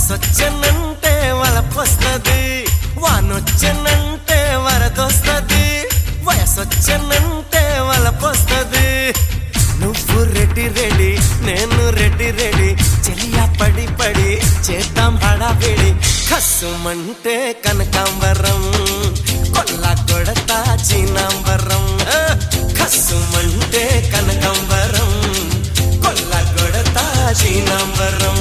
వయసొచ్చనంటే వలపొస్తది వానొచ్చనంటే వరదొస్తది వయసొచ్చనంటే వలపొస్తది నువ్వు రెడ్డి రెడీ నేను రెడ్డి రెడీ చెలియా పడి పడి చేద్దాం హడావిడి కస్సుమంటే కనకాంబరం కొల్ల కొడతా చీనాంబరం ఆ, కస్సుమంటే కనకాంబరం కొల్ల కొడతా చీనాంబరం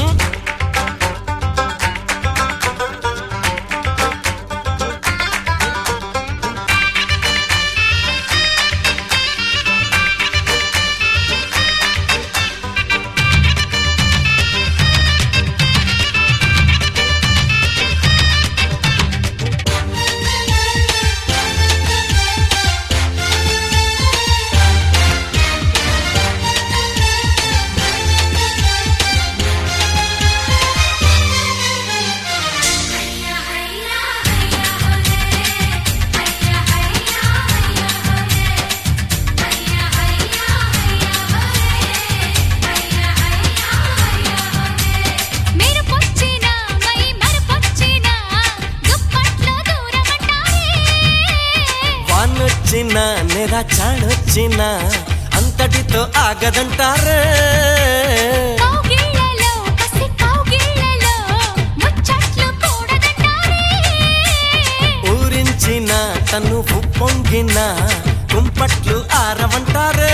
హయ్యా హయ్యా హయ్యా హోలే హయ్యా హయ్యా హయ్యా హోలే హయ్యా హయ్యా హయ్యా హోలే హయ్యా హయ్యా హయ్యా హోలే మీరు పొచ్చినా మై మరపొచ్చినా దుప్పట్లో దూరమంటారే వానొచ్చినా నెరా చాడొచ్చినా అంతటితో ఆగదంటారే కౌగిళ్ళలో కసి కౌగిళ్ళలో ముచ్చట్లు కూడదంటారే ఊరించిన తను పొంగిన కుంపట్లు ఆరవంటారే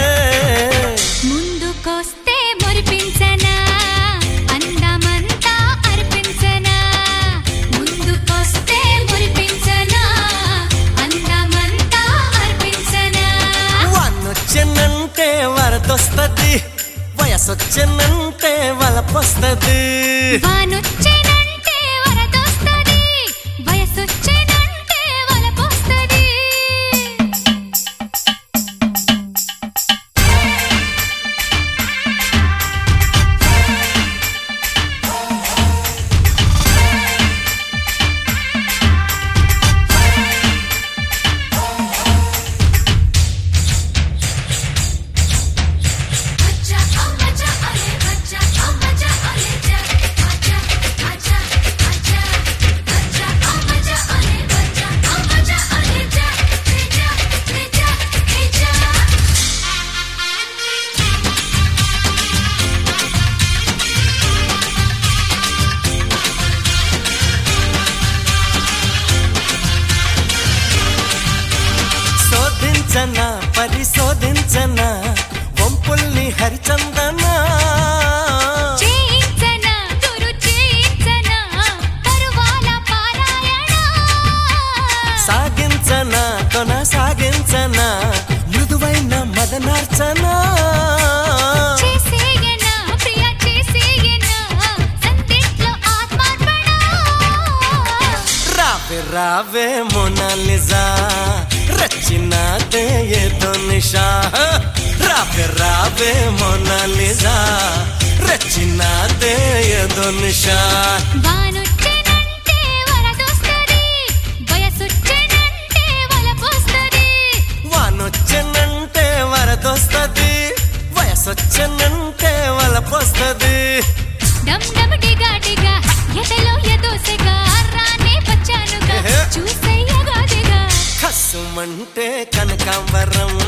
ముందుకొస్తే మురిపించనా అందమంతా అర్పించనా ముందుకొస్తే మురిపించనా అందమంతా అర్పించనా వానొచ్చనంటే వరదొస్తది వయసొచ్చనంటే వలపొస్తది వానొచ్చెనంటే వరదొస్తది వయసొచ్చెనంటే వలపొస్తది బచ్చా ఓ బచ్చా అలే బచ్చా ఓ బచ్చా అలే జా బచ్చా బచ్చా బచ్చా బచ్చా ఓ బచ్చా అలే బచ్చా ఓ బచ్చా అలే జా జా జా జా శోధించన పరిశోధించన వంపుల్ని హరిచందన చేయించనా గురు చేయించనా తరువాల పారాయణ సాగించన కొనసాగించన మృదువైన మదనార్చన చేసేయనా ప్రియ చేసేయనా సందిట్లో ఆత్మార్పణ రావే రావే మోనాలిజా రచినాదే ఏదో నిషా రావే రావే మోనాలిజా రచినాదే ఏదో నిషా వానొచ్చెనంటే వరదొస్తది వయసొచ్చెనంటే వలపొస్తది వానొచ్చనంటే వరదొస్తది వయసొచ్చనంటే వలపొస్తది డమ్ డమ్ డిగా డిగా ఎదలో ఎదోసెగా రానే వచ్చానుగా చూసయ్యగా దిగా కస్సుమంటే కనకాంబరం